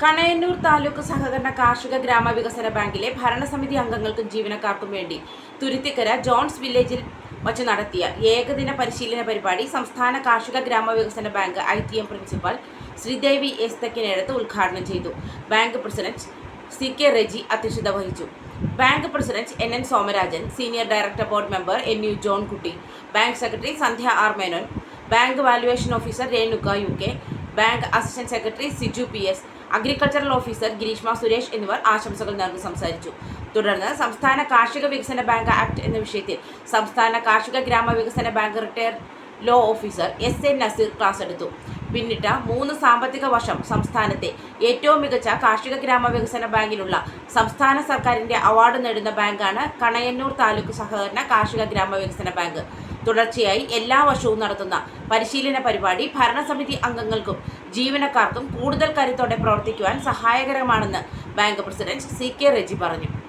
കണയന്നൂർ താലൂക്ക് സഹകരണ കാർഷിക ഗ്രാമവികസന ബാങ്കിലെ ഭരണസമിതി അംഗങ്ങൾക്കും ജീവനക്കാർക്കും വേണ്ടി തുരുത്തിക്കര ജോൺസ് വില്ലേജിൽ വച്ച് നടത്തിയ ഏകദിന പരിശീലന പരിപാടി സംസ്ഥാന കാർഷിക ഗ്രാമവികസന bank I T M principal Sreedevi S Thekkinadathu ഉദ്ഘാടനം ചെയ്തു bank president C K Reji അധ്യക്ഷത വഹിച്ചു bank president N N Somarajan senior director board member N U John Kutty bank secretary Sandhya R Menon bank valuation officer Renuka U K bank assistant secretary Siju P S agricultural officer Gireeshma Suresh എന്നിവർ ആശംസകൾ നൽകി സംസാരിച്ചു തുടർന്ന് സംസ്ഥാന കാർഷിക വികസന ബാങ്ക് ആക്ട് എന്ന വിഷയത്തിൽ സംസ്ഥാന കാർഷിക ഗ്രാമവികസന bank retire law officer S N Naseer class എടുത്തു പിന്നിട്ട മൂന്ന് സാമ്പത്തിക വർഷം സംസ്ഥാനത്തെ ഏറ്റവും മികച്ച കാർഷിക ഗ്രാമവികസന ബാങ്കിനുള്ള സംസ്ഥാന സർക്കാരിന്റെ അവാർഡ് നേടുന്ന ബാങ്കാണ് കണയന്നൂർ താലൂക്ക് സഹകരണ കാർഷിക ഗ്രാമവികസന ബാങ്ക് തുടർച്ചയായി എല്ലാ വർഷവും നടത്തുന്ന പരിശീലന പരിപാടി ഭരണസമിതി അംഗങ്ങൾക്കും ജീവനക്കാർക്കും കൂടുതൽ കരുത്തോടെ പ്രവർത്തിക്കുവാൻ സഹായകരമാണെന്ന് bank president C K Reji പറഞ്ഞു